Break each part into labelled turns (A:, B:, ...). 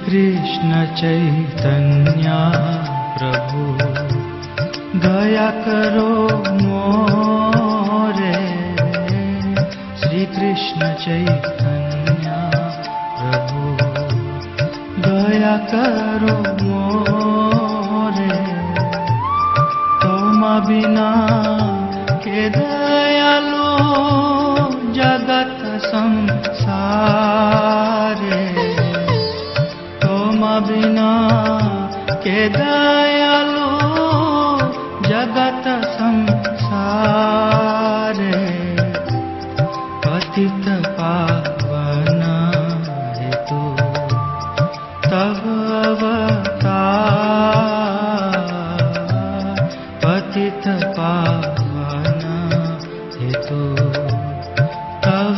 A: कृष्ण चैतन्य प्रभु दया करो मोरे श्री कृष्ण चैतन्य प्रभु दया करो मोरे तुम बिना के दयालु जगत संसारे तुम बिना के दयालु जगत संसारे पतित पावन हेतु तव अवतार पतित पावन हेतु तव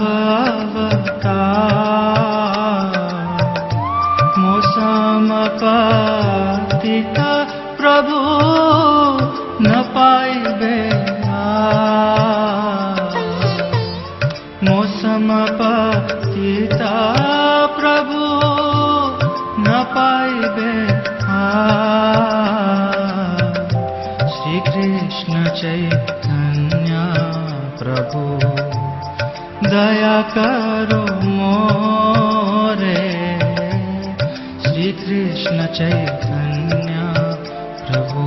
A: अवतार मौसम पतित प्रभु न पाइबे मौसम पतिता प्रभु न पाइबे श्री कृष्ण चैतन्य प्रभु दया करो मोरे श्री कृष्ण चैतन्य प्रभु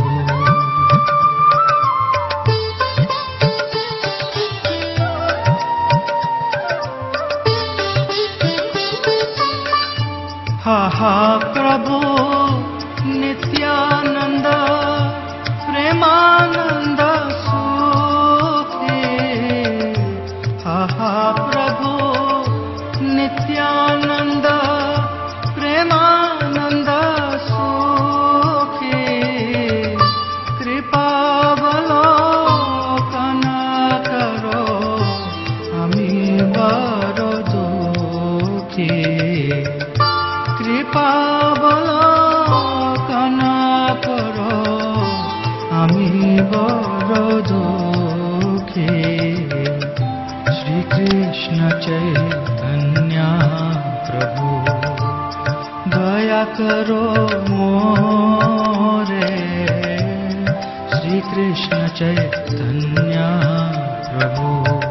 A: हा हा प्रभु नित्यानंद प्रेमानंद सुखी हा हा प्रभु नित्यानंद प्रेमानंद सुखी कृपा बलोकन करो আমি বড় দুঃখী কৃপা বলকন করো আমি বড় দুঃখী শ্রীকৃষ্ণ চৈতন্য প্রভু দয়া করো মোরে শ্রীকৃষ্ণ চৈতন্য প্রভু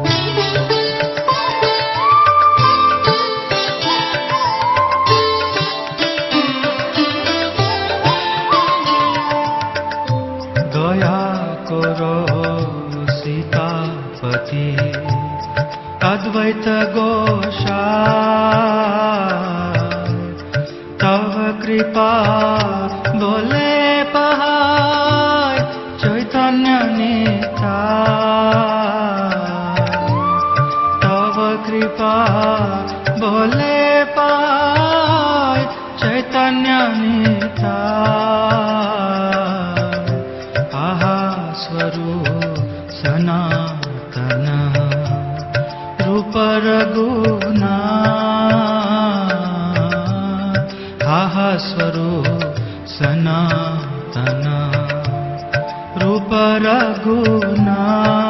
A: দয়া করো সীতাপতি অদ্বৈত গোষা তব কৃপা বলে পাহায় চৈতন্য নিতা তব কৃপা বলে পায় চৈতন্য নিতা আহা স্বরূপ সনাতন রূপ রঘুনা আহা স্বরূপ সনাতন রূপ রঘুনা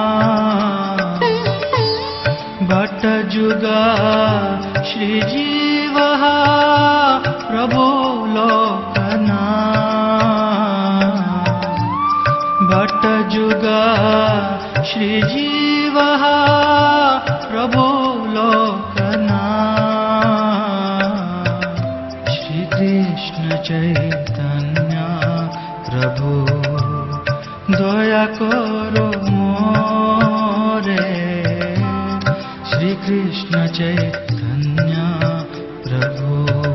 A: भट्ट जुगा श्री जीव प्रभु लोकना भट्ट जुगा श्री जीव प्रभु लोकना श्री कृष्ण चैतन्य प्रभु दया करो मोरे श्री कृष्ण चैतन्य प्रभु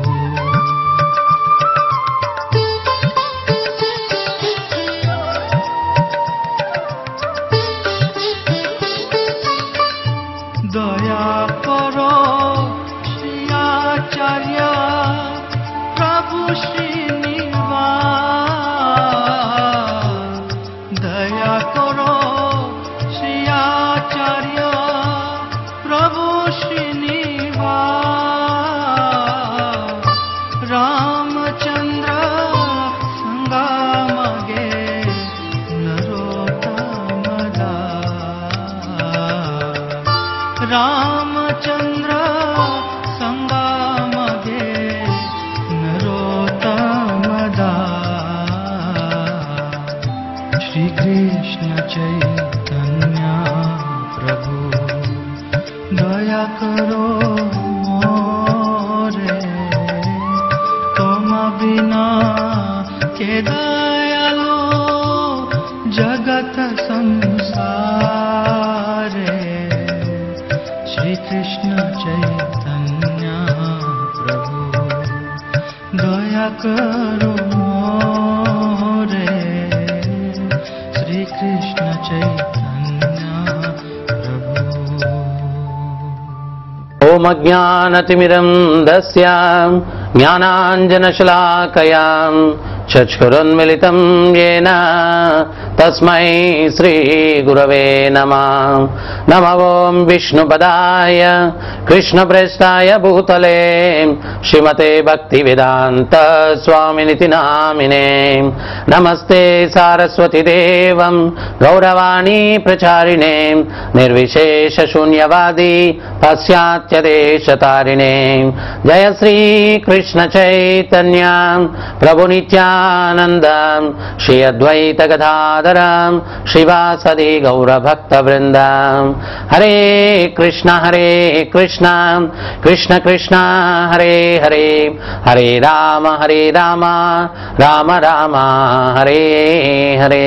A: দয়া করো শ্রী আচার্য প্রভু শ্রীনিবাস দয়া করো শ্রী আচার্য প্রভু শ্রীনিবাস श्री कृष्ण चैतन्य प्रभु दया करो मोरे तुम बिना के दयालो जगत संसारे श्री कृष्ण चैतन्य प्रभु दया करो मोरे श्री कृष्ण चैतन्य प्रभु
B: ओमज्ञानतिमिरं दस्यां ज्ञानाञ्जनशलाकयां चक्षुरुन्मिलितं येन तस्मै श्रीगुरवे नमः नम ॐ विष्णुपदाय कृष्णप्रेष्ठाय भूतले श्रीमते भक्तिवेदान्त स्वामिनिति नामिने नमस्ते सारस्वतीदेवं गौरवाणी प्रचारिणे निर्विशेषशून्यवादी पाश्चात्यदेशतारिणे जय श्रीकृष्णचैतन्य प्रभुनित्यानन्द श्री अद्वैतगदाधर श्रीवासदि गौरभक्तवृन्द हरे कृष्ण हरे कृष्ण कृष्ण कृष्ण हरे हरे हरे राम हरे राम राम राम हरे हरे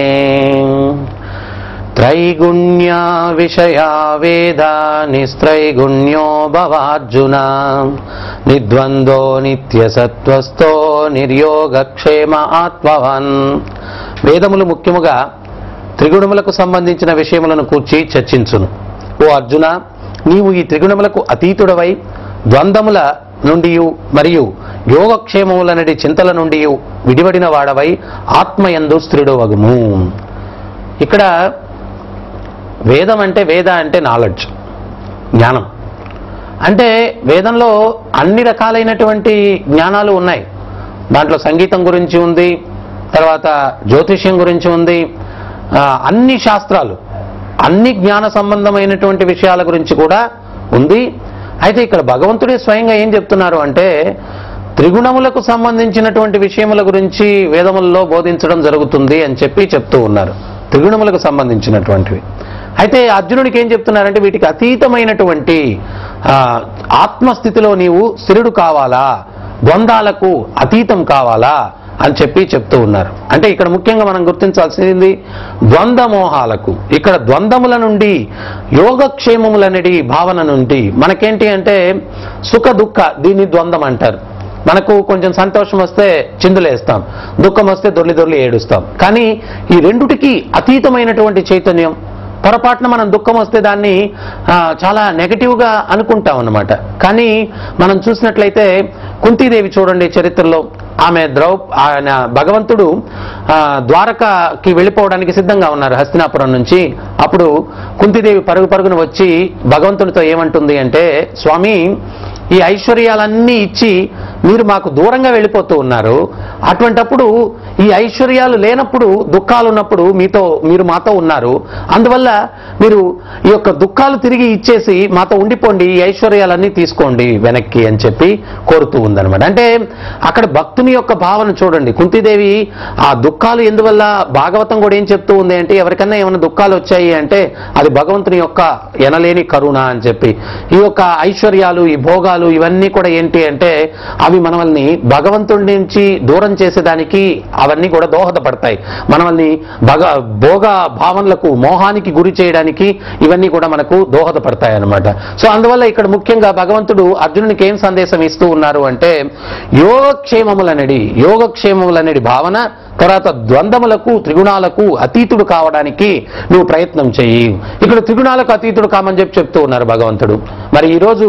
B: त्रैगुण्या विषया वेदा निस्त्रैगुण्यो भवार्जुन निर्द्वन्द्वो నిత్యసత్వస్థో నిర్యోగక్షేమ ఆత్మవన్ వేదములు ముఖ్యముగా త్రిగుణములకు సంబంధించిన విషయములను కూర్చి చర్చించును ఓ అర్జున నీవు ఈ త్రిగుణములకు అతీతుడవై ద్వంద్వముల నుండి మరియు యోగక్షేమములనడి చింతల నుండి విడివడిన వాడవై ఆత్మయందు స్థిరుడవగుము ఇక్కడ వేదం అంటే వేద అంటే నాలెడ్జ్ జ్ఞానం అంటే వేదంలో అన్ని రకాలైనటువంటి జ్ఞానాలు ఉన్నాయి దాంట్లో సంగీతం గురించి ఉంది తర్వాత జ్యోతిష్యం గురించి ఉంది ఆ, అన్ని శాస్త్రాలు అన్ని జ్ఞాన సంబంధమైనటువంటి విషయాల గురించి కూడా ఉంది అయితే ఇక్కడ భగవంతుడే స్వయంగా ఏం చెప్తున్నారు అంటే త్రిగుణములకు సంబంధించినటువంటి విషయముల గురించి వేదములలో బోధించడం జరుగుతుంది అని చెప్పి చెప్తూ ఉన్నారు త్రిగుణములకు సంబంధించినటువంటివి అయితే అర్జునుడికి ఏం చెప్తున్నారంటే వీటికి అతీతమైనటువంటి ఆ, ఆత్మస్థితిలో నీవు స్థిరుడు కావాలా ద్వంద్వాలకు అతీతం కావాలా అని చెప్పి చెప్తూ ఉన్నారు అంటే ఇక్కడ ముఖ్యంగా మనం గుర్తించాల్సింది ద్వంద్వ మోహాలకు ఇక్కడ ద్వంద్వముల నుండి యోగక్షేమములనేది భావన నుండి మనకేంటి అంటే సుఖ దుఃఖ దీన్ని ద్వంద్వం అంటారు మనకు కొంచెం సంతోషం వస్తే చిందులేస్తాం దుఃఖం వస్తే దొర్లి దొర్లి ఏడుస్తాం కానీ ఈ రెండుటికి అతీతమైనటువంటి చైతన్యం పొరపాటున మనం దుఃఖం వస్తే దాన్ని ఆ, చాలా నెగటివ్గా అనుకుంటాం అన్నమాట కానీ మనం చూసినట్లయితే కుంతీదేవి చూడండి చరిత్రలో ఆమె ద్రౌ ఆయన భగవంతుడు ఆ, ద్వారకకి వెళ్ళిపోవడానికి సిద్ధంగా ఉన్నారు హస్తినాపురం నుంచి అప్పుడు కుంతీదేవి పరుగు పరుగున వచ్చి భగవంతునితో ఏమంటుంది అంటే స్వామి ఈ ఐశ్వర్యాలన్నీ ఇచ్చి మీరు మాకు దూరంగా వెళ్ళిపోతూ ఉన్నారు అటువంటప్పుడు ఈ ఐశ్వర్యాలు లేనప్పుడు దుఃఖాలు ఉన్నప్పుడు మీతో మీరు మాతో ఉన్నారు అందువల్ల మీరు ఈ యొక్క దుఃఖాలు తిరిగి ఇచ్చేసి మాతో ఉండిపోండి ఈ ఐశ్వర్యాలన్నీ తీసుకోండి వెనక్కి అని చెప్పి కోరుతూ ఉందన్నమాట అంటే అక్కడ భక్తుని యొక్క భావన చూడండి కుంతిదేవి ఆ దుఃఖాలు ఎందువల్ల భాగవతం కూడా ఏం చెప్తూ ఉంది అంటే ఎవరికన్నా ఏమైనా దుఃఖాలు వచ్చాయి అంటే అది భగవంతుని యొక్క ఎనలేని కరుణ అని చెప్పి ఈ యొక్క ఐశ్వర్యాలు ఈ భోగాలు ఇవన్నీ కూడా ఏంటి అంటే అవి మనల్ని భగవంతుడి నుంచి దూరం చేసేదానికి అవన్నీ కూడా దోహదపడతాయి మనల్ని భగ భోగ భావనలకు మోహానికి గురి చేయడానికి ఇవన్నీ కూడా మనకు దోహదపడతాయి అన్నమాట సో అందువల్ల ఇక్కడ ముఖ్యంగా భగవంతుడు అర్జునునికి ఏం సందేశం ఇస్తూ ఉన్నారు అంటే యోగక్షేమములనడి యోగక్షేమములనడి భావన తర్వాత ద్వంద్వములకు త్రిగుణాలకు అతీతుడు కావడానికి నువ్వు ప్రయత్నం చెయ్యి ఇక్కడ త్రిగుణాలకు అతీతుడు కామని చెప్పి చెప్తూ ఉన్నారు భగవంతుడు మరి ఈరోజు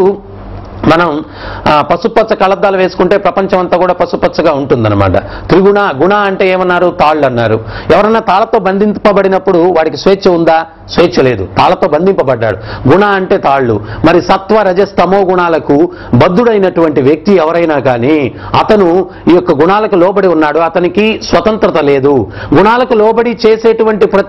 B: మనం ఆ, పసుపచ్చ కలద్దాలు వేసుకుంటే ప్రపంచం అంతా కూడా పసుపచ్చగా ఉంటుందన్నమాట త్రిగుణ గుణ అంటే ఏమన్నారు తాళ్ళు అన్నారు ఎవరన్నా తాళతో బంధింపబడినప్పుడు వాడికి స్వేచ్ఛ ఉందా స్వేచ్ఛ లేదు తాళతో బంధింపబడ్డాడు గుణ అంటే తాళ్ళు మరి సత్వ రజస్ తమో గుణాలకు బద్ధుడైనటువంటి వ్యక్తి ఎవరైనా కానీ అతను ఈ యొక్క గుణాలకు లోబడి ఉన్నాడు అతనికి స్వతంత్రత లేదు గుణాలకు లోబడి చేసేటువంటి ప్రతి ఒక్క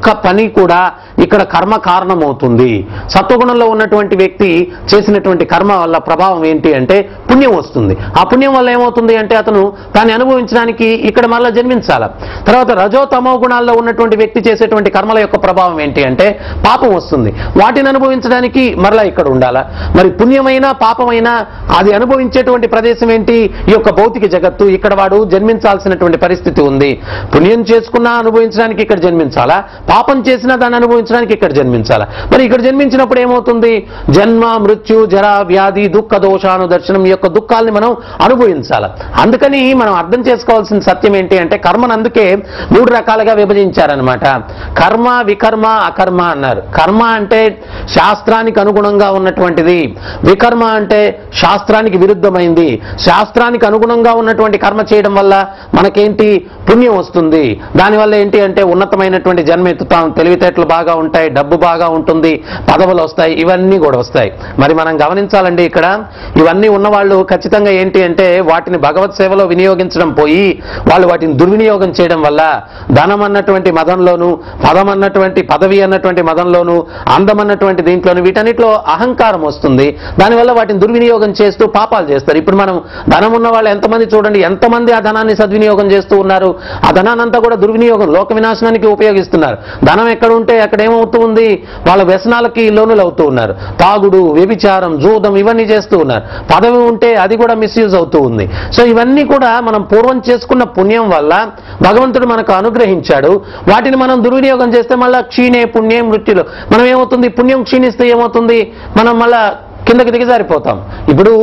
B: ఒక్క పని కూడా ఇక్కడ కర్మ కారణమవుతుంది సత్వగుణంలో ఉన్నటువంటి వ్యక్తి చేసినటువంటి కర్మ వల్ల ప్రభావం ఏంటి అంటే పుణ్యం వస్తుంది ఆ పుణ్యం వల్ల ఏమవుతుంది అంటే అతను దాన్ని అనుభవించడానికి ఇక్కడ మళ్ళీ జన్మించాలి తర్వాత రజో తమో గుణాల్లో ఉన్నటువంటి వ్యక్తి చేసేటువంటి కర్మల యొక్క ప్రభావం ఏంటి అంటే పాపం వస్తుంది వాటిని అనుభవించడానికి మరలా ఇక్కడ ఉండాలా మరి పుణ్యమైన పాపమైన అది అనుభవించేటువంటి ప్రదేశం ఏంటి ఈ యొక్క భౌతిక జగత్తు ఇక్కడ వాడు జన్మించాల్సినటువంటి పరిస్థితి ఉంది పుణ్యం చేసుకున్నా అనుభవించడానికి ఇక్కడ జన్మించాలా పాపం చేసినా దాన్ని అనుభవించడానికి ఇక్కడ జన్మించాలా మరి ఇక్కడ జన్మించినప్పుడు ఏమవుతుంది జన్మ మృత్యు జర వ్యాధి దుఃఖ దోషాను దర్శనం ఈ యొక్క దుఃఖాల్ని మనం అనుభవించాలి అందుకని మనం అర్థం చేసుకోవాల్సిన సత్యం ఏంటి అంటే కర్మను అందుకే మూడు రకాలుగా విభజించారనమాట కర్మ వికర్మ అకర్మ అన్నారు కర్మ అంటే శాస్త్రానికి అనుగుణంగా ఉన్నటువంటిది వికర్మ అంటే శాస్త్రానికి విరుద్ధమైంది శాస్త్రానికి అనుగుణంగా ఉన్నటువంటి కర్మ చేయడం వల్ల మనకేంటి పుణ్యం వస్తుంది దానివల్ల ఏంటి అంటే ఉన్నతమైనటువంటి జన్మ ఎత్తుతాం తెలివితేటలు బాగా ఉంటాయి డబ్బు బాగా ఉంటుంది పదవులు వస్తాయి ఇవన్నీ కూడా వస్తాయి మరి మనం గమనించాలండి ఇక్కడ ఇవన్నీ ఉన్నవాళ్ళు ఖచ్చితంగా ఏంటి అంటే వాటిని భగవత్ సేవలో వినియోగించడం పోయి వాళ్ళు వాటిని దుర్వినియోగం చేయడం వల్ల ధనం అన్నటువంటి మదంలోను పదం అన్నటువంటి పదవి అన్నటువంటి మదంలోను అందం అన్నటువంటి దీంట్లోను వీటన్నిటిలో అహంకారం వస్తుంది దానివల్ల వాటిని దుర్వినియోగం చేస్తూ పాపాలు చేస్తారు ఇప్పుడు మనం ధనం ఉన్న వాళ్ళు ఎంతమంది చూడండి ఎంతమంది ఆ ధనాన్ని సద్వినియోగం చేస్తూ ఉన్నారు ఆ ధనాన్ని అంతా కూడా దుర్వినియోగం లోక వినాశనానికి ఉపయోగిస్తున్నారు ధనం ఎక్కడ ఉంటే అక్కడ ఏమవుతూ ఉంది వాళ్ళ వ్యసనాలకి లోనులు అవుతూ ఉన్నారు తాగుడు వ్యభిచారం జూదం ఇవన్నీ చేస్తూ ఉన్నారు పదవి ఉంటే అది కూడా మిస్యూజ్ అవుతూ ఉంది సో ఇవన్నీ కూడా మనం పూర్వం చేసుకున్న పుణ్యం వల్ల భగవంతుడు మనకు అనుగ్రహించాడు వాటిని మనం దుర్వినియోగం చేస్తే మళ్ళా క్షీణే పుణ్యే మృత్యులు మనం ఏమవుతుంది పుణ్యం క్షీణిస్తే ఏమవుతుంది మనం మళ్ళా కిందకి దిగజారిపోతాం ఇప్పుడు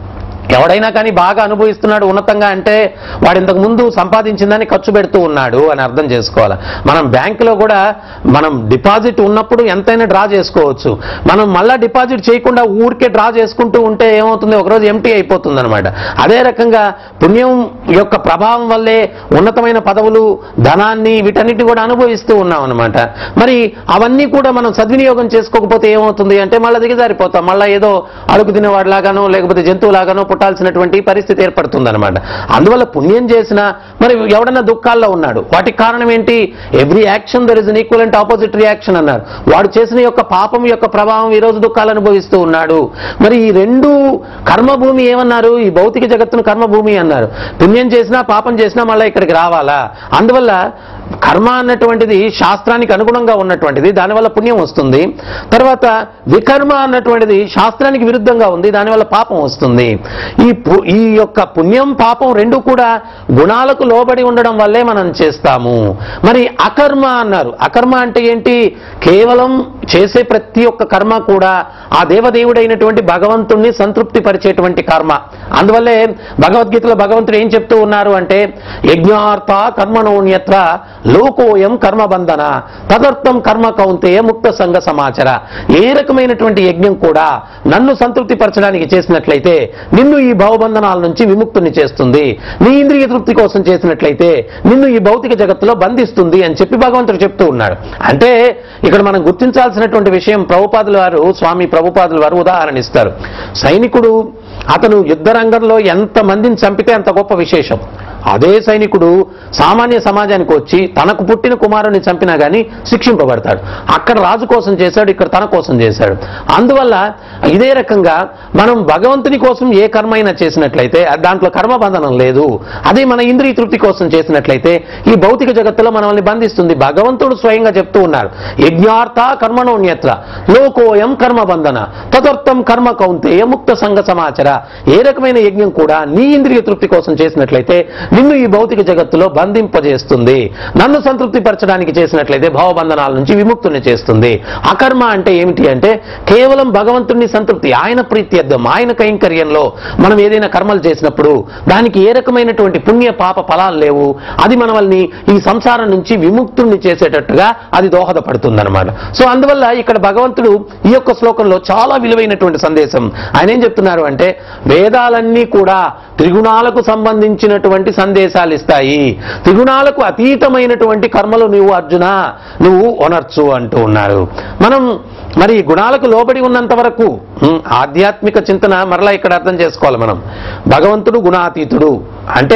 B: ఎవడైనా కానీ బాగా అనుభవిస్తున్నాడు ఉన్నతంగా అంటే వాడు ఇంతకు ముందు సంపాదించిందని ఖర్చు పెడుతూ ఉన్నాడు అని అర్థం చేసుకోవాలి మనం బ్యాంకులో కూడా మనం డిపాజిట్ ఉన్నప్పుడు ఎంతైనా డ్రా చేసుకోవచ్చు మనం మళ్ళా డిపాజిట్ చేయకుండా ఊరికే డ్రా చేసుకుంటూ ఉంటే ఏమవుతుంది ఒకరోజు ఎంటీ అయిపోతుంది అనమాట అదే రకంగా పుణ్యం యొక్క ప్రభావం వల్లే ఉన్నతమైన పదవులు ధనాన్ని వీటన్నిటిని కూడా అనుభవిస్తూ ఉన్నాం అనమాట మరి అవన్నీ కూడా మనం సద్వినియోగం చేసుకోకపోతే ఏమవుతుంది అంటే మళ్ళీ దిగజారిపోతాం మళ్ళీ ఏదో అడుగు తినేవాడిలాగానో లేకపోతే జంతువులాగానో పుట్టాల్సినటువంటి పరిస్థితి ఏర్పడుతుంది అనమాట అందువల్ల పుణ్యం చేసినా మరి ఎవడన్నా దుఃఖాల్లో ఉన్నాడు వాటికి కారణం ఏంటి every action there is an equal and opposite reaction అన్నారు వాడు చేసిన యొక్క పాపం యొక్క ప్రభావం ఈ రోజు దుఃఖాలు అనుభవిస్తూ ఉన్నాడు మరి ఈ రెండు కర్మభూమి ఏమన్నారు ఈ భౌతిక జగత్తును కర్మభూమి అన్నారు పుణ్యం చేసినా పాపం చేసినా మళ్ళీ ఇక్కడికి రావాలా అందువల్ల కర్మ అన్నటువంటిది శాస్త్రానికి అనుగుణంగా ఉన్నటువంటిది దానివల్ల పుణ్యం వస్తుంది తర్వాత వికర్మ అన్నటువంటిది శాస్త్రానికి విరుద్ధంగా ఉంది దానివల్ల పాపం వస్తుంది ఈ పు- ఈ యొక్క పుణ్యం పాపం రెండు కూడా గుణాలకు లోబడి ఉండడం వల్లే మనం చేస్తాము మరి అకర్మ అన్నారు అకర్మ అంటే ఏంటి కేవలం చేసే ప్రతి ఒక్క కర్మ కూడా ఆ దేవదేవుడైనటువంటి భగవంతుణ్ణి సంతృప్తి పరిచేటువంటి కర్మ అందువల్లే భగవద్గీతలో భగవంతుడు ఏం చెప్తూ ఉన్నారు అంటే యజ్ఞార్థ కర్మణోన్యత్ర లోకోయం కర్మబంధన తదర్థం కర్మ కౌంతేయ ముక్త సంఘ సమాచార ఏ రకమైనటువంటి యజ్ఞం కూడా నన్ను సంతృప్తి పరచడానికి చేసినట్లయితే నిన్ను ఈ భవబంధనాల నుంచి విముక్తుని చేస్తుంది నీ ఇంద్రియ తృప్తి కోసం చేసినట్లయితే నిన్ను ఈ భౌతిక జగత్తులో బంధిస్తుంది అని చెప్పి భగవంతుడు చెప్తూ ఉన్నాడు అంటే ఇక్కడ మనం గుర్తించాల్సినటువంటి విషయం ప్రభుపాదుల వారు స్వామి ప్రభుపాదుల వారు ఉదాహరణ ఇస్తారు సైనికుడు అతను యుద్ధ రంగంలో ఎంత మందిని చంపితే అంత గొప్ప విశేషం అదే సైనికుడు సామాన్య సమాజానికి వచ్చి తనకు పుట్టిన కుమారుని చంపినా గానీ శిక్షింపబడతాడు అక్కడ రాజు కోసం చేశాడు ఇక్కడ తన కోసం చేశాడు అందువల్ల ఇదే రకంగా మనం భగవంతుని కోసం ఏ కర్మ అయినా చేసినట్లయితే దాంట్లో కర్మబంధనం లేదు అదే మన ఇంద్రియ తృప్తి కోసం చేసినట్లయితే ఈ భౌతిక జగత్తులో మనల్ని బంధిస్తుంది భగవంతుడు స్వయంగా చెప్తూ ఉన్నారు యజ్ఞార్థ కర్మణోన్యత్ర లోకోయం కర్మబంధన తదర్థం కర్మ కౌంతేయ ముక్త సంఘ సమాచార ఏ రకమైన యజ్ఞం కూడా నీ ఇంద్రియ తృప్తి కోసం చేసినట్లయితే నిన్ను ఈ భౌతిక జగత్తులో బంధింపజేస్తుంది నన్ను సంతృప్తి పరచడానికి చేసినట్లయితే భావబంధనాల నుంచి విముక్తుని చేస్తుంది అకర్మ అంటే ఏమిటి అంటే కేవలం భగవంతుని సంతృప్తి ఆయన ప్రీత్యర్థం ఆయన కైంకర్యంలో మనం ఏదైనా కర్మలు చేసినప్పుడు దానికి ఏ రకమైనటువంటి పుణ్య పాప ఫలాలు లేవు అది మనల్ని ఈ సంసారం నుంచి విముక్తుణ్ణి చేసేటట్టుగా అది దోహదపడుతుందన్నమాట సో అందువల్ల ఇక్కడ భగవంతుడు ఈ యొక్క శ్లోకంలో చాలా విలువైనటువంటి సందేశం ఆయన ఏం చెప్తున్నారు అంటే వేదాలన్నీ కూడా త్రిగుణాలకు సంబంధించినటువంటి సందేశాలు ఇస్తాయి త్రిగుణాలకు అతీతమైనటువంటి కర్మలు నువ్వు అర్జున నువ్వు ఒనర్చు అంటూ ఉన్నారు మనం మరి గుణాలకు లోబడి ఉన్నంత వరకు ఉం, ఆధ్యాత్మిక చింతన మరలా ఇక్కడ అర్థం చేసుకోవాలి మనం భగవంతుడు గుణాతీతుడు అంటే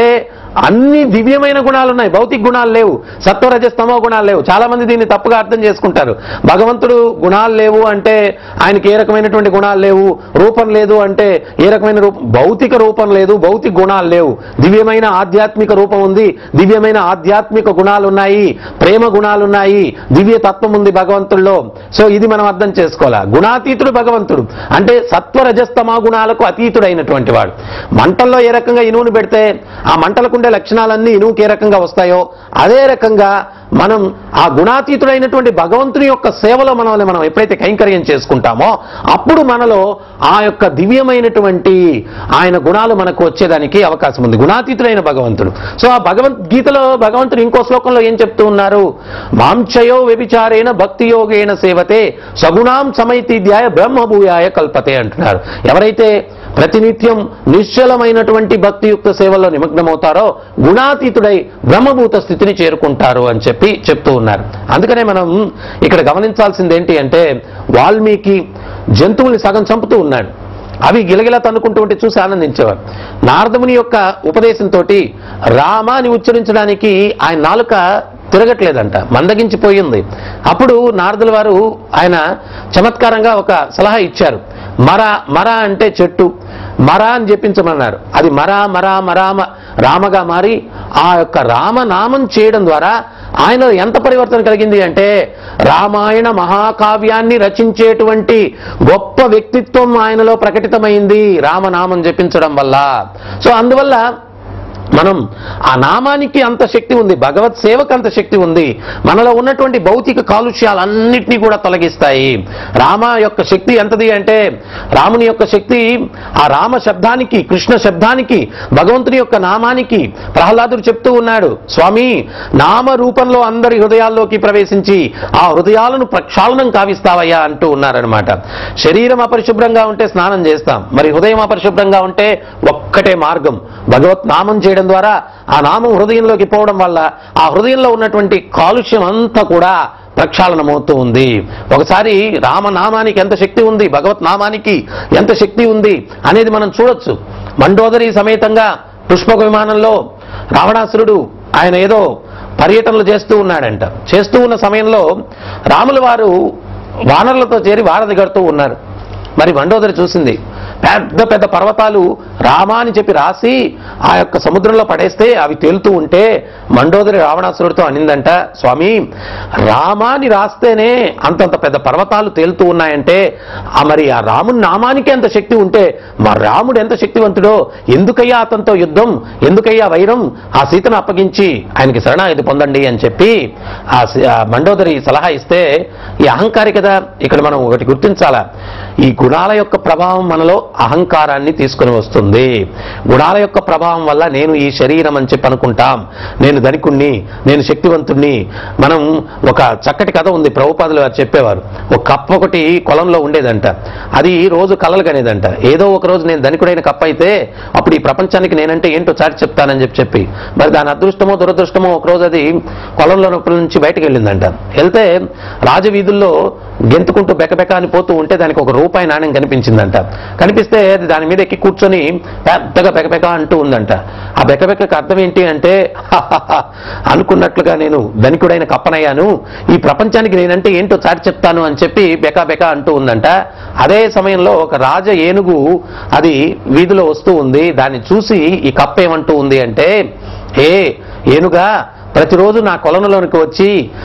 B: అన్ని దివ్యమైన గుణాలు ఉన్నాయి భౌతిక గుణాలు లేవు సత్వరజస్తమో గుణాలు లేవు చాలా మంది దీన్ని తప్పుగా అర్థం చేసుకుంటారు భగవంతుడు గుణాలు లేవు అంటే ఆయనకి ఏ రకమైనటువంటి గుణాలు లేవు రూపం లేదు అంటే ఏ రకమైన రూపం భౌతిక రూపం లేదు భౌతిక గుణాలు లేవు దివ్యమైన ఆధ్యాత్మిక రూపం ఉంది దివ్యమైన ఆధ్యాత్మిక గుణాలు ఉన్నాయి ప్రేమ గుణాలు ఉన్నాయి దివ్య తత్వం ఉంది భగవంతుల్లో సో ఇది మనం అర్థం చేసుకోవాలా గుణాతీతుడు భగవంతుడు అంటే సత్వరజస్తమా గుణాలకు అతీతుడైనటువంటి వాడు మంటల్లో ఏ రకంగా ఇనువును పెడితే ఆ మంటలకు ఉండే లక్షణాలన్నీ ఇనువుకి ఏ రకంగా వస్తాయో అదే రకంగా మనం ఆ గుణాతీతుడైనటువంటి భగవంతుని యొక్క సేవలో మనల్ని మనం ఎప్పుడైతే కైంకర్యం చేసుకుంటామో అప్పుడు మనలో ఆ యొక్క దివ్యమైనటువంటి ఆయన గుణాలు మనకు వచ్చేదానికి అవకాశం ఉంది గుణాతీతుడైన భగవంతుడు సో ఆ భగవద్గీతలో భగవంతుడు ఇంకో శ్లోకంలో ఏం చెప్తూ ఉన్నారు మాంచయో వ్యభిచారేణ భక్తి యోగేన సేవతే సగుణాం సమైతిధ్యాయ బ్రహ్మభూయాయ కల్పతే అంటున్నారు ఎవరైతే ప్రతినిత్యం నిశ్చలమైనటువంటి భక్తియుక్త సేవల్లో నిమగ్నమవుతారో గుణాతీతుడై బ్రహ్మభూత స్థితిని చేరుకుంటారు అని చెప్పి చెప్తూ ఉన్నారు అందుకనే మనం ఇక్కడ గమనించాల్సింది ఏంటి అంటే వాల్మీకి జంతువుల్ని సగం చంపుతూ ఉన్నాడు అవి గిలగిల తన్నుకుంటూ ఉంటే చూసి ఆనందించేవారు నారదముని యొక్క ఉపదేశంతో రామ అని ఉచ్చరించడానికి ఆయన నాలుక తిరగట్లేదంట మందగించిపోయింది అప్పుడు నారదుల వారు ఆయన చమత్కారంగా ఒక సలహా ఇచ్చారు మర మర అంటే చెట్టు మర అని చెప్పించమన్నారు అది మర మర మరామ రామగా మారి ఆ యొక్క రామనామం చేయడం ద్వారా ఆయన ఎంత పరివర్తన కలిగింది అంటే రామాయణ మహాకావ్యాన్ని రచించేటువంటి గొప్ప వ్యక్తిత్వం ఆయనలో ప్రకటితమైంది రామనామం జపించడం వల్ల సో అందువల్ల మనం ఆ నామానికి అంత శక్తి ఉంది భగవత్ సేవకు అంత శక్తి ఉంది మనలో ఉన్నటువంటి భౌతిక కాలుష్యాలన్నింటినీ కూడా తొలగిస్తాయి రామ యొక్క శక్తి ఎంతది అంటే రాముని యొక్క శక్తి ఆ రామ శబ్దానికి కృష్ణ శబ్దానికి భగవంతుని యొక్క నామానికి ప్రహ్లాదుడు చెప్తూ ఉన్నాడు స్వామి నామ రూపంలో అందరి హృదయాల్లోకి ప్రవేశించి ఆ హృదయాలను ప్రక్షాళనం కావిస్తావయ్యా అంటూ ఉన్నారనమాట శరీరం అపరిశుభ్రంగా ఉంటే స్నానం చేస్తాం మరి హృదయం అపరిశుభ్రంగా ఉంటే ఒక్కటే మార్గం భగవత్ నామం చేయడం ద్వారా ఆ నామం హృదయంలోకి పోవడం వల్ల ఆ హృదయంలో ఉన్నటువంటి కాలుష్యం అంతా కూడా ప్రక్షాళనమవుతూ ఉంది ఒకసారి రామనామానికి ఎంత శక్తి ఉంది భగవత్ నామానికి ఎంత శక్తి ఉంది అనేది మనం చూడొచ్చు మండోదరి సమేతంగా పుష్పక విమానంలో రావణాసురుడు ఆయన ఏదో పర్యటనలు చేస్తూ ఉన్నాడంట చేస్తూ ఉన్న సమయంలో రాముల వారు వానరులతో చేరి వారధి గడుతూ ఉన్నారు మరి మండోదరి చూసింది పెద్ద పెద్ద పర్వతాలు రామ అని చెప్పి రాసి ఆ యొక్క సముద్రంలో పడేస్తే అవి తేలుతూ ఉంటే మండోదరి రావణాసురుడితో అనిందంట స్వామి రామాని రాస్తేనే అంతంత పెద్ద పర్వతాలు తేలుతూ ఉన్నాయంటే ఆ మరి ఆ రాముని నామానికి ఎంత శక్తి ఉంటే మా రాముడు ఎంత శక్తివంతుడో ఎందుకయ్యా అతనితో యుద్ధం ఎందుకయ్యా వైరం ఆ సీతను అప్పగించి ఆయనకి శరణాగతి పొందండి అని చెప్పి ఆ సి- ఆ మండోదరి సలహా ఇస్తే ఈ అహంకారి కదా ఇక్కడ మనం ఒకటి గుర్తించాలా ఈ గుణాల యొక్క ప్రభావం మనలో అహంకారాన్ని తీసుకొని వస్తుంది గుణాల యొక్క ప్రభావం వల్ల నేను ఈ శరీరం అని చెప్పి అనుకుంటాం నేను ధనికుణ్ణి నేను శక్తివంతుణ్ణి మనం ఒక చక్కటి కథ ఉంది ప్రభుపాదులు వారు చెప్పేవారు ఒక కప్ప ఒకటి కొలంలో ఉండేదంట అది రోజు కలలు కనేదంట ఏదో ఒక రోజు నేను ధనికుడైన కప్ప అయితే అప్పుడు ఈ ప్రపంచానికి నేనంటే ఏంటో చాటి చెప్తానని చెప్పి చెప్పి మరి దాని అదృష్టమో దురదృష్టమో ఒక రోజు అది కొలంలో నుంచి బయటకు వెళ్ళిందంట వెళ్తే రాజవీధుల్లో గెంతుకుంటూ బెకబెక అని పోతూ ఉంటే దానికి ఒక రూపాయి నాణ్యం కనిపించిందంట కనిపిస్తే అది దాని మీద ఎక్కి కూర్చొని పెద్దగా బెకబెక అంటూ ఉందంట ఆ బెకబెకకు అర్థం ఏంటి అంటే అనుకున్నట్లుగా నేను ధనికుడైన కప్పనయ్యాను ఈ ప్రపంచానికి నేనంటే ఏంటో చాటి చెప్తాను అని చెప్పి బెకా బెకా అంటూ ఉందంట అదే సమయంలో ఒక రాజ ఏనుగు అది వీధిలో వస్తూ ఉంది దాన్ని చూసి ఈ కప్ప ఏమంటూ ఉంది అంటే ఏ ఏనుగా ప్రతిరోజు నా కొలనులోనికి వచ్చి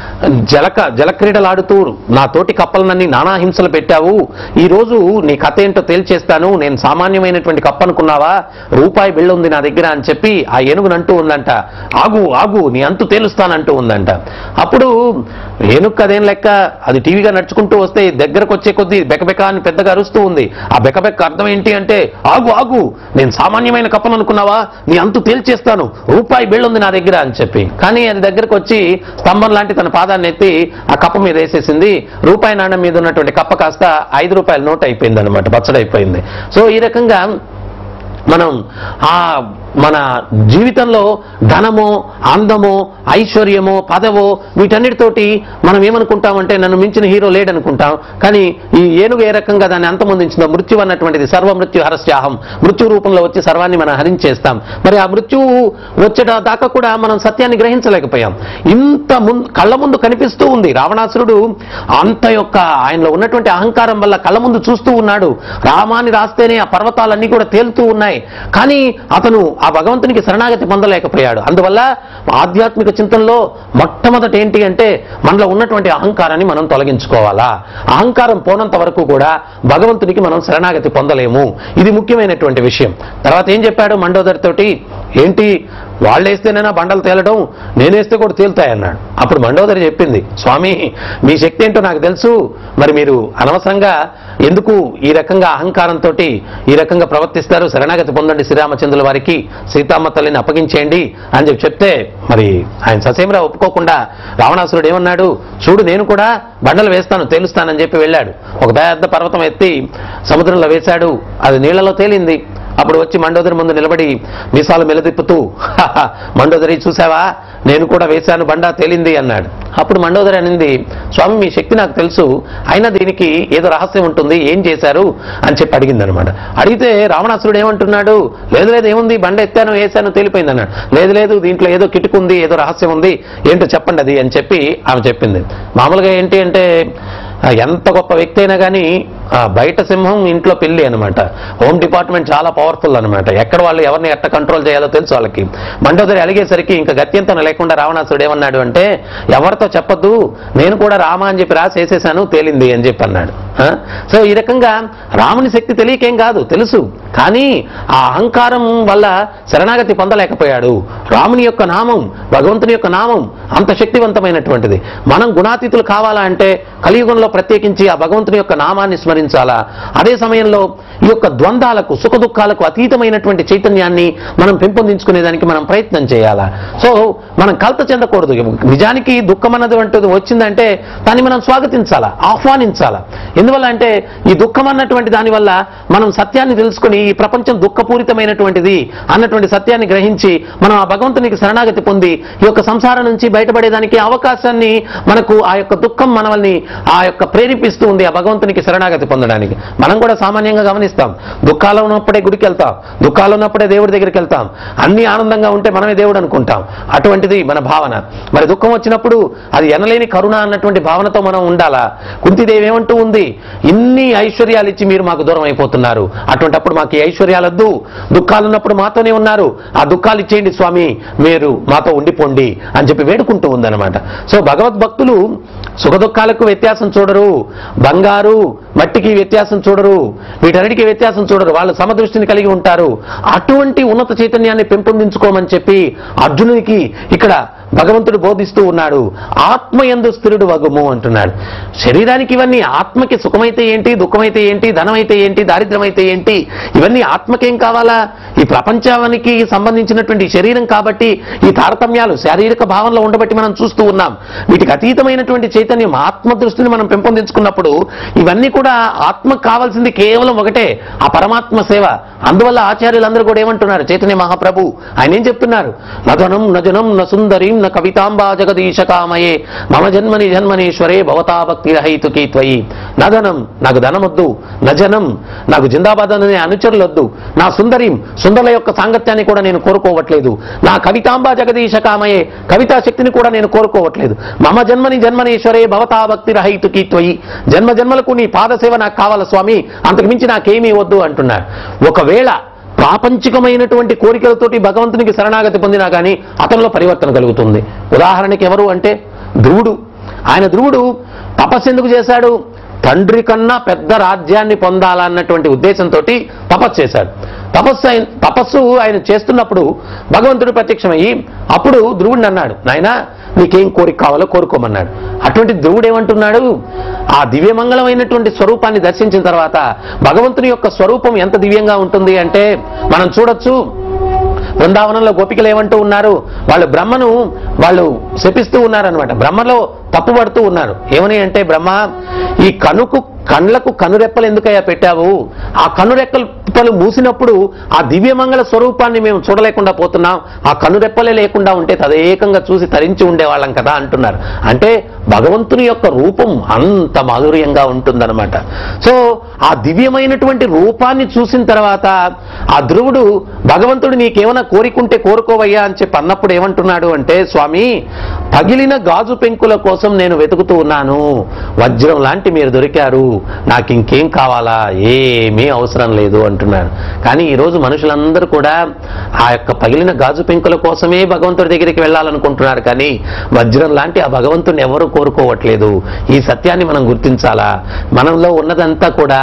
B: జలక జలక్రీడలాడుతూ నా తోటి కప్పలనన్నీ నానా హింసలు పెట్టావు ఈ రోజు నీ కథ ఏంటో తేల్చేస్తాను నేను సామాన్యమైనటువంటి కప్ప అనుకున్నావా రూపాయి బిళ్ళ ఉంది నా దగ్గర అని చెప్పి ఆ ఏనుగును అంటూ ఉందంట ఆగు ఆగు నీ అంతు తేలుస్తానంటూ ఉందంట అప్పుడు ఏనుగు కదేం లెక్క అది టీవీగా నడుచుకుంటూ వస్తే దగ్గరకు వచ్చే కొద్దీ బెకబెక అని పెద్దగా అరుస్తూ ఉంది ఆ బెకబెక్క అర్థం ఏంటి అంటే ఆగు ఆగు నేను సామాన్యమైన కప్పను అనుకున్నావా నీ అంతు తేల్చేస్తాను రూపాయి బిళ్ళ ఉంది నా దగ్గర అని చెప్పి కానీ అది దగ్గరకు వచ్చి స్తంభం లాంటి తన పాదాన్ని ఎత్తి ఆ కప్ప మీద వేసేసింది రూపాయి నాణ్యం మీద ఉన్నటువంటి కప్ప కాస్త ఐదు రూపాయల నోట్ అయిపోయింది అనమాట పచ్చడైపోయింది సో ఈ రకంగా మనం ఆ మన జీవితంలో ధనమో అందమో ఐశ్వర్యమో పదవో వీటన్నిటితోటి మనం ఏమనుకుంటామంటే నన్ను మించిన హీరో లేడనుకుంటాం కానీ ఈ ఏనుగు ఏ రకంగా దాన్ని అంతమొందించిందో మృత్యు అన్నటువంటిది సర్వ మృత్యు హరస్యాహం మృత్యు రూపంలో వచ్చి సర్వాన్ని మనం హరించేస్తాం మరి ఆ మృత్యువు వచ్చేట దాకా కూడా మనం సత్యాన్ని గ్రహించలేకపోయాం ఇంత ముందు కళ్ళ ముందు కనిపిస్తూ ఉంది రావణాసురుడు అంత యొక్క ఆయనలో ఉన్నటువంటి అహంకారం వల్ల కళ్ళ ముందు చూస్తూ ఉన్నాడు రామాన్ని రాస్తేనే ఆ పర్వతాలన్నీ కూడా తేలుతూ ఉన్నాయి కానీ అతను ఆ భగవంతునికి శరణాగతి పొందలేకపోయాడు అందువల్ల ఆధ్యాత్మిక చింతనలో మొట్టమొదటి ఏంటి అంటే మనలో ఉన్నటువంటి అహంకారాన్ని మనం తొలగించుకోవాలా అహంకారం పోనంత వరకు కూడా భగవంతునికి మనం శరణాగతి పొందలేము ఇది ముఖ్యమైనటువంటి విషయం తర్వాత ఏం చెప్పాడు మండోదరితోటి ఏంటి వాళ్ళేస్తేనైనా బండలు తేలడం నేనేస్తే కూడా తేలుతాయన్నాడు అప్పుడు మండోదరి చెప్పింది స్వామి మీ శక్తి ఏంటో నాకు తెలుసు మరి మీరు అనవసరంగా ఎందుకు ఈ రకంగా అహంకారంతో ఈ రకంగా ప్రవర్తిస్తారు శరణాగతి పొందండి శ్రీరామచంద్రుల వారికి సీతమ్మ తల్లిని అప్పగించేయండి అని చెప్పి చెప్తే మరి ఆయన ససేమరా ఒప్పుకోకుండా రావణాసురుడు ఏమన్నాడు చూడు నేను కూడా బండలు వేస్తాను తేలుస్తానని చెప్పి వెళ్ళాడు ఒక పెద్ద పర్వతం ఎత్తి సముద్రంలో వేశాడు అది నీళ్లలో తేలింది అప్పుడు వచ్చి మండోదరి ముందు నిలబడి మీసాలు మెలదిప్పుతూ "హహ, మండోదరి చూసావా నేను కూడా వేశాను బండ తేలింది అన్నాడు అప్పుడు మండోదరి అనింది స్వామి మీ శక్తి నాకు తెలుసు అయినా దీనికి ఏదో రహస్యం ఉంటుంది ఏం చేశారు అని చెప్పి అడిగింది అనమాట అడిగితే రావణాసురుడు ఏమంటున్నాడు లేదు లేదు ఏముంది బండ ఎత్తాను వేశాను తేలిపోయింది అన్నాడు లేదు లేదు దీంట్లో ఏదో కిటుకుంది ఏదో రహస్యం ఉంది ఏంటో చెప్పండి అది అని చెప్పి ఆమె చెప్పింది మామూలుగా ఏంటి అంటే ఆ, ఎంత గొప్ప వ్యక్తి అయినా కానీ ఆ, బయట సింహం ఇంట్లో పిల్లి అనమాట హోమ్ డిపార్ట్మెంట్ చాలా పవర్ఫుల్ అనమాట ఎక్కడ వాళ్ళు ఎవరిని ఎట్ట కంట్రోల్ చేయాలో తెలుసు వాళ్ళకి మండోదరి అలిగేసరికి ఇంకా గత్యంతరం లేకుండా రావణాసుడు ఏమన్నాడు అంటే ఎవరితో చెప్పొద్దు నేను కూడా రామ అని చెప్పి రాసి వేసేసాను తేలింది అని చెప్పి అన్నాడు ఆ? సో ఈ రకంగా రాముని శక్తి తెలియకేం కాదు తెలుసు కానీ ఆ అహంకారం వల్ల శరణాగతి పొందలేకపోయాడు రాముని యొక్క నామం భగవంతుని యొక్క నామం అంత శక్తివంతమైనటువంటిది మనం గుణాతీతులు కావాలా అంటే కలియుగంలో ప్రత్యేకించి ఆ భగవంతుని యొక్క నామాన్ని స్మరించాలా అదే సమయంలో ఈ యొక్క ద్వంద్వాలకు సుఖ దుఃఖాలకు అతీతమైనటువంటి చైతన్యాన్ని మనం పెంపొందించుకునేదానికి మనం ప్రయత్నం చేయాలా సో మనం కలత చెందకూడదు నిజానికి దుఃఖం అన్నది అంటూ వచ్చిందంటే దాన్ని మనం స్వాగతించాలా ఆహ్వానించాలా ఎందువల్ల అంటే ఈ దుఃఖం అన్నటువంటి దానివల్ల మనం సత్యాన్ని తెలుసుకుని ఈ ప్రపంచం దుఃఖపూరితమైనటువంటిది అన్నటువంటి సత్యాన్ని గ్రహించి మనం ఆ భగవంతునికి శరణాగతి పొంది ఈ యొక్క సంసారం నుంచి బయటపడేదానికి అవకాశాన్ని మనకు ఆ యొక్క దుఃఖం మనల్ని ఆ యొక్క ప్రేరేపిస్తూ ఉంది ఆ భగవంతునికి శరణాగతి పొందడానికి మనం కూడా సామాన్యంగా గమనిస్తాం దుఃఖాలు ఉన్నప్పుడే గుడికి వెళ్తాం దుఃఖాలు ఉన్నప్పుడే దేవుడి దగ్గరికి వెళ్తాం అన్ని ఆనందంగా ఉంటే మనమే దేవుడు అనుకుంటాం అటువంటిది మన భావన మరి దుఃఖం వచ్చినప్పుడు అది ఎనలేని కరుణ అన్నటువంటి భావనతో మనం ఉండాలా కుంతిదేవి ఏమంటూ ఉంది ఇన్ని ఐశ్వర్యాలు ఇచ్చి మీరు మాకు దూరం అయిపోతున్నారు అటువంటప్పుడు మాకు ఈ ఐశ్వర్యాలొద్దు దుఃఖాలు ఉన్నప్పుడు మాతోనే ఉన్నారు ఆ దుఃఖాలు ఇచ్చేయండి స్వామి మీరు మాతో ఉండిపోండి అని చెప్పి వేడుకుంటూ ఉందన్నమాట సో భగవద్భక్తులు సుఖ దుఃఖాలకు వ్యత్యాసం చూడరు బంగారు మట్టికి వ్యత్యాసం చూడరు వీటన్నిటికీ వ్యత్యాసం చూడరు వాళ్ళు సమదృష్టిని కలిగి ఉంటారు అటువంటి ఉన్నత చైతన్యాన్ని పెంపొందించుకోమని చెప్పి అర్జునుడికి ఇక్కడ భగవంతుడు బోధిస్తూ ఉన్నాడు ఆత్మయందు స్థిరుడు వగుము అంటున్నాడు శరీరానికి ఇవన్నీ ఆత్మకి సుఖమైతే ఏంటి దుఃఖమైతే ఏంటి ధనమైతే ఏంటి దారిద్ర్యమైతే ఏంటి ఇవన్నీ ఆత్మకేం కావాలా ఈ ప్రపంచానికి సంబంధించినటువంటి శరీరం కాబట్టి ఈ తారతమ్యాలు శారీరక భావంలో ఉండబట్టి మనం చూస్తూ ఉన్నాం వీటికి అతీతమైనటువంటి చైతన్యం ఆత్మ దృష్టిని మనం పెంపొందించుకున్నప్పుడు ఇవన్నీ కూడా ఆత్మకు కావాల్సింది కేవలం ఒకటే ఆ పరమాత్మ సేవ అందువల్ల ఆచార్యులందరూ కూడా ఏమంటున్నారు చైతన్య మహాప్రభు ఆయన ఏం చెప్తున్నారు నధనం నజనం న సుందరీం న కవితాంబా జగదీశ కామయే మమ జన్మని జన్మనీశ్వరే భవతా భక్తి రహితుకి త్వయి నధనం నాకు ధనమొద్దు నజనం నాకు జిందాబాద్ అనే అనుచరులొద్దు నా సుందరీం సుందరుల యొక్క సాంగత్యాన్ని కూడా నేను కోరుకోవట్లేదు నా కవితాంబా జగదీశ కామయే కవితా శక్తిని కూడా నేను కోరుకోవట్లేదు మమ జన్మని జన్మనీశ్వరే భవతా భక్తి రహితుకి త్వయి జన్మ జన్మలకు నీ పాదసేవ నాకు కావాల స్వామి అంతకు మించి నాకేమీ వద్దు అంటున్నాడు ఒకవేళ ప్రాపంచికమైనటువంటి కోరికలతోటి భగవంతునికి శరణాగతి పొందినా కానీ అతనిలో పరివర్తన కలుగుతుంది ఉదాహరణకి ఎవరు అంటే ధ్రువుడు ఆయన ధ్రువుడు తపస్సు ఎందుకు చేశాడు తండ్రి కన్నా పెద్ద రాజ్యాన్ని పొందాలన్నటువంటి ఉద్దేశంతో తపస్సు చేశాడు తపస్సు ఆయన తపస్సు ఆయన చేస్తున్నప్పుడు భగవంతుడు ప్రత్యక్షమయ్యి అప్పుడు ధ్రువుడిని అన్నాడు నాయనా నీకేం కోరిక కావాలో కోరుకోమన్నాడు అటువంటి ధ్రువుడు ఏమంటున్నాడు ఆ దివ్యమంగళమైనటువంటి స్వరూపాన్ని దర్శించిన తర్వాత భగవంతుని యొక్క స్వరూపం ఎంత దివ్యంగా ఉంటుంది అంటే మనం చూడొచ్చు బృందావనంలో గోపికలు ఏమంటూ ఉన్నారు వాళ్ళు బ్రహ్మను వాళ్ళు శపిస్తూ ఉన్నారనమాట బ్రహ్మలో తప్పుపడుతూ ఉన్నారు ఏమని అంటే బ్రహ్మ ఈ కనుకు కళ్ళకు కనురెప్పలు ఎందుకయ్యా పెట్టావు ఆ కనురెప్పలు మూసినప్పుడు ఆ దివ్యమంగళ స్వరూపాన్ని మేము చూడలేకుండా పోతున్నాం ఆ కనురెప్పలే లేకుండా ఉంటే తదేకంగా చూసి తరించి ఉండేవాళ్ళం కదా అంటున్నారు అంటే భగవంతుని యొక్క రూపం అంత మాధుర్యంగా ఉంటుందన్నమాట సో ఆ దివ్యమైనటువంటి రూపాన్ని చూసిన తర్వాత ఆ ధ్రువుడు భగవంతుడు నీకేమైనా కోరికుంటే కోరుకోవయ్యా అని చెప్పి అన్నప్పుడు ఏమంటున్నాడు అంటే స్వామి పగిలిన గాజు పెంకుల కోసం నేను వెతుకుతూ ఉన్నాను వజ్రం లాంటి మీరు దొరికారు నాకు ఇంకేం కావాలా ఏమీ అవసరం లేదు అంటున్నాడు కానీ ఈరోజు మనుషులందరూ కూడా ఆ యొక్క పగిలిన గాజు పెంకుల కోసమే భగవంతుడి దగ్గరికి వెళ్ళాలనుకుంటున్నారు కానీ వజ్రం లాంటి ఆ భగవంతుని ఎవరు కోరుకోవట్లేదు ఈ సత్యాన్ని మనం గుర్తించాలా మనలో ఉన్నదంతా కూడా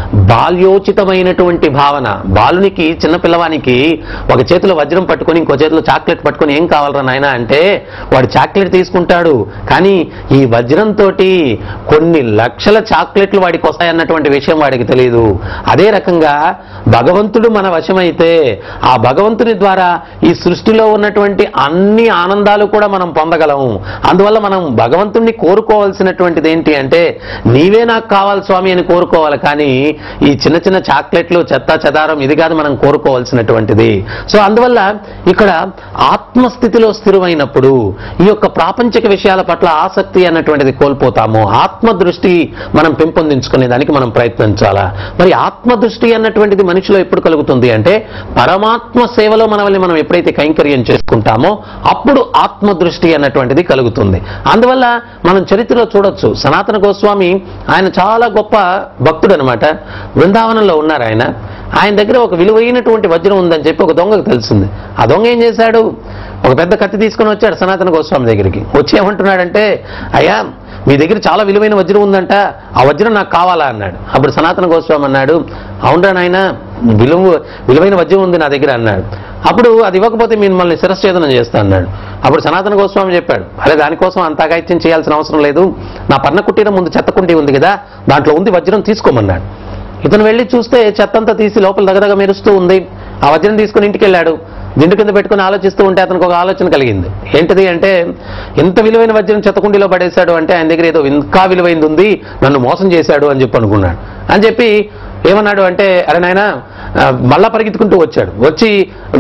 B: బాల్యోచితమైనటువంటి భావన బాలునికి చిన్న పిల్లవానికి ఒక చేతిలో వజ్రం పట్టుకొని ఇంకో చేతిలో చాక్లెట్ పట్టుకొని ఏం కావాలరా నాయన అంటే వాడు చాక్లెట్ తీసుకుంటాడు కానీ ఈ వజ్రంతో కొన్ని లక్షల చాక్లెట్లు వాడికి వస్తాయన్నటువంటి విషయం వాడికి తెలియదు అదే రకంగా భగవంతుడు మన వశమైతే ఆ భగవంతుని ద్వారా ఈ సృష్టిలో ఉన్నటువంటి అన్ని ఆనందాలు కూడా మనం పొందగలం అందువల్ల మనం భగవంతుణ్ణి కోరుకోవాల్సినటువంటిది ఏంటి అంటే నీవే నాకు కావాలి స్వామి అని కోరుకోవాలి కానీ ఈ చిన్న చిన్న చాక్లెట్లు చెత్త చెదారం ఇది కాదు మనం కోరుకోవాల్సినటువంటిది సో అందువల్ల ఇక్కడ ఆత్మస్థితిలో స్థిరమైనప్పుడు ఈ యొక్క ప్రాపంచిక విషయాల పట్ల ఆసక్తి అన్నటువంటిది కోల్పోతాము ఆత్మ దృష్టి మనం పెంపొందించుకునే దానికి మనం ప్రయత్నించాలా మరి ఆత్మ దృష్టి అన్నటువంటిది మనిషిలో ఎప్పుడు కలుగుతుంది అంటే పరమాత్మ సేవలో మనల్ని మనం ఎప్పుడైతే కైంకర్యం చేసుకుంటామో అప్పుడు ఆత్మ దృష్టి అన్నటువంటిది కలుగుతుంది అందువల్ల మనం చరిత్రలో చూడొచ్చు సనాతన గోస్వామి ఆయన చాలా గొప్ప భక్తుడు అనమాట బృందావనంలో ఉన్నారు ఆయన ఆయన దగ్గర ఒక విలువైనటువంటి వజ్రం ఉందని చెప్పి ఒక దొంగకు తెలిసింది ఆ దొంగ ఏం చేశాడు ఒక పెద్ద కత్తి తీసుకొని వచ్చాడు సనాతన గోస్వామి దగ్గరికి వచ్చి ఏమంటున్నాడంటే అయ్యా మీ దగ్గర చాలా విలువైన వజ్రం ఉందంట ఆ వజ్రం నాకు కావాలా అన్నాడు అప్పుడు సనాతన గోస్వామి అన్నాడు అవునరా నాయన విలువ విలువైన వజ్రం ఉంది నా దగ్గర అన్నాడు అప్పుడు అది ఇవ్వకపోతే మిమ్మల్ని శిరశ్చేదనం చేస్తా అన్నాడు అప్పుడు సనాతన గోస్వామి చెప్పాడు అరే దానికోసం అంత అగాయిత్యం చేయాల్సిన అవసరం లేదు నా పర్ణ కుటీరం ముందు చెత్త కుంటీ ఉంది కదా దాంట్లో ఉంది వజ్రం తీసుకోమన్నాడు ఇతను వెళ్ళి చూస్తే చెత్తంతా తీసి లోపల దగ్గరగా మెరుస్తూ ఉంది ఆ వజ్రం తీసుకుని ఇంటికి వెళ్ళాడు దిండు కింద పెట్టుకుని ఆలోచిస్తూ ఉంటే అతనికి ఒక ఆలోచన కలిగింది ఏంటిది అంటే ఎంత విలువైన వజ్రం చెత్తకుండీలో పడేశాడు అంటే ఆయన దగ్గర ఏదో ఇంకా విలువైంది ఉంది నన్ను మోసం చేశాడు అని చెప్పి అనుకున్నాడు అని చెప్పి ఏమన్నాడు అంటే అరే నాయన మళ్ళా పరిగెత్తుకుంటూ వచ్చాడు వచ్చి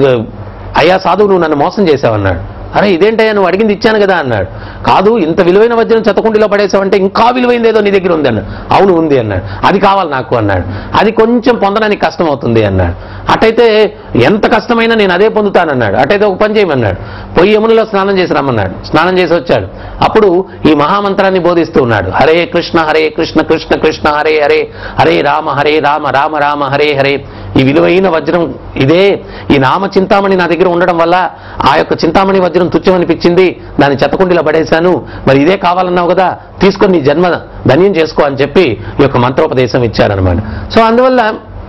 B: అయ్యా సాధువు నువ్వు నన్ను మోసం చేశావన్నాడు అరే ఇదేంటయ్యా నువ్వు అడిగింది ఇచ్చాను కదా అన్నాడు కాదు ఇంత విలువైన వజ్రం చెత్తకుండీలో పడేసావంటే ఇంకా విలువైంది ఏదో నీ దగ్గర ఉంది అన్నాడు అవును ఉంది అన్నాడు అది కావాలి నాకు అన్నాడు అది కొంచెం పొందడానికి కష్టం అవుతుంది అన్నాడు అటైతే ఎంత కష్టమైనా నేను అదే పొందుతానన్నాడు అటైతే ఒక పని చేయమన్నాడు పొయ్యి యమునలో స్నానం చేసి రమ్మన్నాడు స్నానం చేసి వచ్చాడు అప్పుడు ఈ మహామంత్రాన్ని బోధిస్తూ ఉన్నాడు హరే కృష్ణ హరే కృష్ణ కృష్ణ కృష్ణ హరే హరే హరే రామ హరే రామ రామ రామ హరే హరే ఈ విలువైన వజ్రం ఇదే ఈ నామ చింతామణి నా దగ్గర ఉండడం వల్ల ఆ యొక్క చింతామణి వజ్రం తుచ్చమనిపించింది దాన్ని చెత్తకుండీలో పడేశాను మరి ఇదే కావాలన్నావు కదా తీసుకొని నీ జన్మ ధన్యం చేసుకో అని చెప్పి ఈ యొక్క మంత్రోపదేశం ఇచ్చారనమాట సో అందువల్ల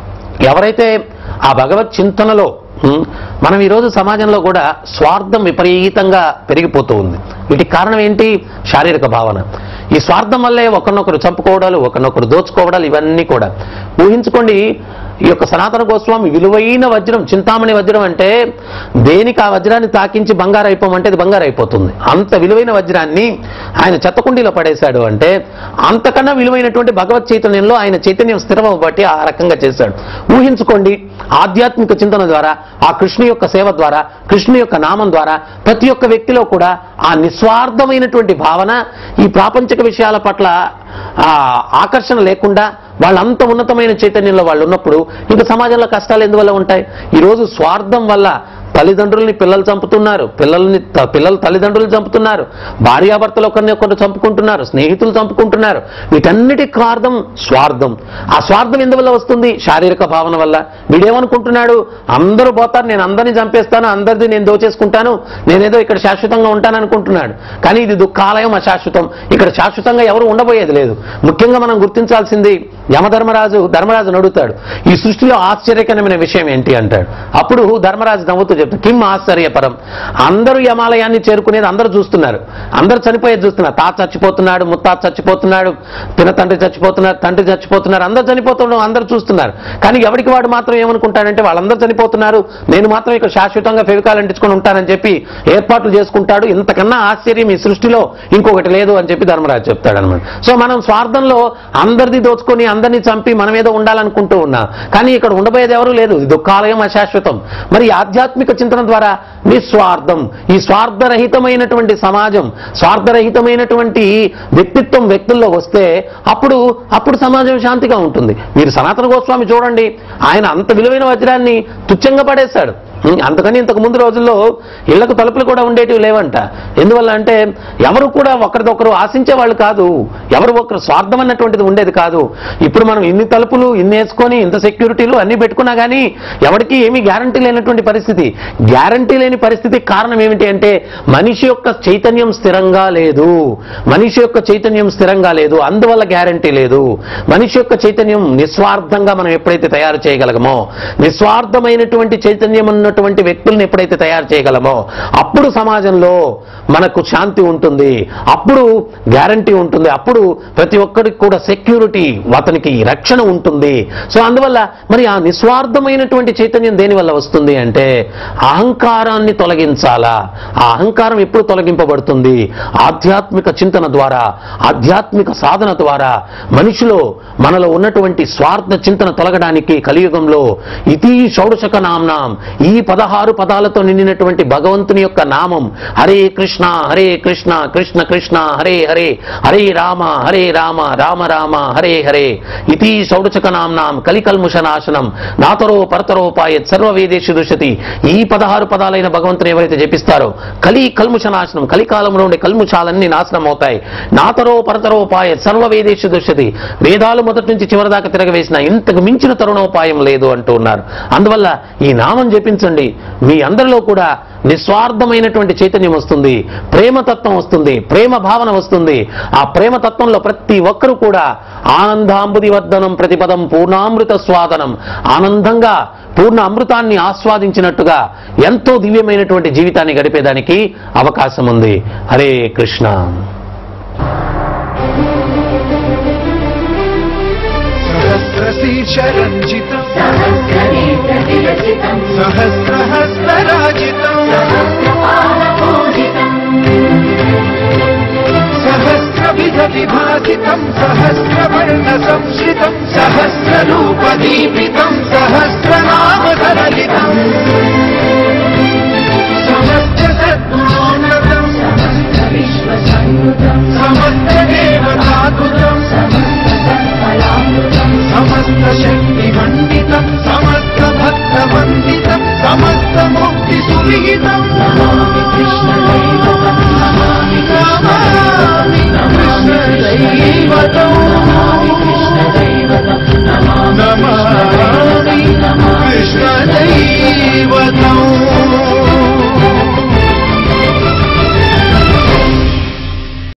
B: ఎవరైతే ఆ భగవత్ చింతనలో ఉం, మనం ఈరోజు సమాజంలో కూడా స్వార్థం విపరీతంగా పెరిగిపోతూ ఉంది వీటికి కారణం ఏంటి శారీరక భావన ఈ స్వార్థం వల్లే ఒకరినొకరు చంపుకోవడాలు ఒకరినొకరు దోచుకోవడాలు ఇవన్నీ కూడా ఊహించుకోండి ఈ యొక్క సనాతన గోస్వామి విలువైన వజ్రం చింతామణి వజ్రం అంటే దేనికి ఆ వజ్రాన్ని తాకించి బంగారు అయిపోమంటే అది బంగారు అయిపోతుంది అంత విలువైన వజ్రాన్ని ఆయన చెత్తకుండీలో పడేశాడు అంటే అంతకన్నా విలువైనటువంటి భగవత్ చైతన్యంలో ఆయన చైతన్యం స్థిరమవ్వబట్టి ఆ రకంగా చేశాడు ఊహించుకోండి ఆధ్యాత్మిక చింతన ద్వారా ఆ కృష్ణు యొక్క సేవ ద్వారా కృష్ణు యొక్క నామం ద్వారా ప్రతి ఒక్క వ్యక్తిలో కూడా ఆ నిస్వార్థమైనటువంటి భావన ఈ ప్రాపంచిక విషయాల పట్ల ఆ ఆకర్షణ లేకుండా వాళ్ళంత ఉన్నతమైన చైతన్యంలో వాళ్ళు ఉన్నప్పుడు ఇంకా సమాజంలో కష్టాలు ఎందువల్ల ఉంటాయి ఈరోజు స్వార్థం వల్ల తల్లిదండ్రుల్ని పిల్లలు చంపుతున్నారు పిల్లల్ని త- పిల్లలు తల్లిదండ్రులు చంపుతున్నారు భార్యాభర్తలు ఒకరిని ఒకరు చంపుకుంటున్నారు స్నేహితులు చంపుకుంటున్నారు వీటన్నిటి కారణం స్వార్థం ఆ స్వార్థం ఎందువల్ల వస్తుంది శారీరక భావన వల్ల వీడేమనుకుంటున్నాడు అందరూ పోతారు నేను అందరిని చంపేస్తాను అందరిది నేను దోచేసుకుంటాను నేనేదో ఇక్కడ శాశ్వతంగా ఉంటాను అనుకుంటున్నాడు కానీ ఇది దుఃఖాలయం అశాశ్వతం ఇక్కడ శాశ్వతంగా ఎవరు ఉండబోయేది లేదు ముఖ్యంగా మనం గుర్తించాల్సింది యమధర్మరాజు ధర్మరాజు అడుగుతాడు ఈ సృష్టిలో ఆశ్చర్యకరమైన విషయం ఏంటి అంటాడు అప్పుడు ధర్మరాజు నవ్వుతూ చెప్తారు కిమ్ ఆశ్చర్యపరం అందరూ యమాలయాన్ని చేరుకునేది అందరూ చూస్తున్నారు అందరూ చనిపోయేది చూస్తున్నారు తాత చచ్చిపోతున్నాడు ముత్తాత చచ్చిపోతున్నాడు పిన తండ్రి చచ్చిపోతున్నారు తండ్రి చచ్చిపోతున్నారు అందరూ చనిపోతున్నాడు అందరూ చూస్తున్నారు కానీ ఎవరికి వాడు మాత్రం ఏమనుకుంటాడంటే వాళ్ళందరూ చనిపోతున్నారు నేను మాత్రం ఇక్కడ శాశ్వతంగా ఫెవికాల్ అంటించుకొని ఉంటానని చెప్పి ఏర్పాట్లు చేసుకుంటాడు ఇంతకన్నా ఆశ్చర్యం ఈ సృష్టిలో ఇంకొకటి లేదు అని చెప్పి ధర్మరాజు చెప్తాడు అనమాట సో మనం స్వార్థంలో అందరిది దోచుకొని అందరినీ చంపి మనం ఏదో ఉండాలనుకుంటూ ఉన్నాం కానీ ఇక్కడ ఉండబోయేది ఎవరు లేదు ఇది దుఃఖాలయం అశాశ్వతం మరి ఈ ఆధ్యాత్మిక చింతన ద్వారా నిస్వార్థం ఈ స్వార్థరహితమైనటువంటి సమాజం స్వార్థరహితమైనటువంటి వ్యక్తిత్వం వ్యక్తుల్లో వస్తే అప్పుడు అప్పుడు సమాజం శాంతిగా ఉంటుంది మీరు సనాతన గోస్వామి చూడండి ఆయన అంత విలువైన వజ్రాన్ని తుచ్చంగా పడేశాడు ఉం, అందుకని ఇంతకు ముందు రోజుల్లో ఇళ్లకు తలుపులు కూడా ఉండేటివి లేవంట ఎందువల్ల అంటే ఎవరు కూడా ఒకరిదొకరు ఆశించే వాళ్ళు కాదు ఎవరు ఒకరు స్వార్థం అన్నటువంటిది ఉండేది కాదు ఇప్పుడు మనం ఇన్ని తలుపులు ఇన్ని వేసుకొని ఇంత సెక్యూరిటీలు అన్ని పెట్టుకున్నా కానీ ఎవరికి ఏమీ గ్యారంటీ లేనటువంటి పరిస్థితి గ్యారంటీ లేని పరిస్థితి కారణం ఏమిటి అంటే మనిషి యొక్క చైతన్యం స్థిరంగా లేదు మనిషి యొక్క చైతన్యం స్థిరంగా లేదు అందువల్ల గ్యారంటీ లేదు మనిషి యొక్క చైతన్యం నిస్వార్థంగా మనం ఎప్పుడైతే తయారు చేయగలగమో నిస్వార్థమైనటువంటి చైతన్యం ఉన్నటువంటి వ్యక్తుల్ని ఎప్పుడైతే తయారు చేయగలమో అప్పుడు సమాజంలో మనకు శాంతి ఉంటుంది అప్పుడు గ్యారంటీ ఉంటుంది అప్పుడు ప్రతి ఒక్కరికి కూడా సెక్యూరిటీ అతనికి రక్షణ ఉంటుంది సో అందువల్ల మరి ఆ నిస్వార్థమైనటువంటి చైతన్యం దేని వల్ల వస్తుంది అంటే అహంకారాన్ని తొలగించాలా ఆ అహంకారం ఎప్పుడు తొలగింపబడుతుంది ఆధ్యాత్మిక చింతన ద్వారా ఆధ్యాత్మిక సాధన ద్వారా మనిషిలో మనలో ఉన్నటువంటి స్వార్థ చింతన తొలగడానికి కలియుగంలో ఇతీ షౌడశక నామ్నాం ఈ పదహారు పదాలతో నిండినటువంటి భగవంతుని యొక్క నామం హరే కృష్ణ హరే కృష్ణ కృష్ణ కృష్ణ హరే హరే హరే రామ హరే రామ రామ రామ హరే హరే ఇతీ షౌడచక నామ్నాం కలికల్ముష నాశనం నాతరో పరతరోపాయ సర్వ వేదేశు దుషతి ఈ పదహారు పదాలైన భగవంతుని ఎవరైతే జపిస్తారో కలి కల్ముష నాశనం కలికాలంలో ఉండే కల్ముషాలన్నీ నాశనం అవుతాయి నాతరో పరతరోపాయ సర్వ వేదేశు దుషతి వేదాలు మొదటి నుంచి చివరి దాకా తిరగవేసిన ఇంతకు మించిన తరుణోపాయం లేదు అంటూ ఉన్నారు అందువల్ల ఈ నామం జపించండి మీ అందరిలో కూడా నిస్వార్థమైనటువంటి చైతన్యం వస్తుంది ప్రేమతత్వం వస్తుంది ప్రేమ భావన వస్తుంది ఆ ప్రేమతత్వంలో ప్రతి ఒక్కరూ కూడా ఆనందాంబుది వర్ధనం ప్రతిపదం పూర్ణామృత స్వాదనం ఆనందంగా పూర్ణ అమృతాన్ని ఆస్వాదించినట్టుగా ఎంతో దివ్యమైనటువంటి జీవితాన్ని గడిపేదానికి అవకాశం ఉంది హరే కృష్ణ
C: सहस्रशीर्षरञ्जितम्
D: सहस्रनेत्रविरचितम्
C: सहस्रहस्तराजितम्
D: सहस्रपालपूजितम्
C: सहस्रविधविभासितम् सहस्रवर्णसंश्रितम् सहस्ररूपदीपितम् सहस्रनामसरलितम्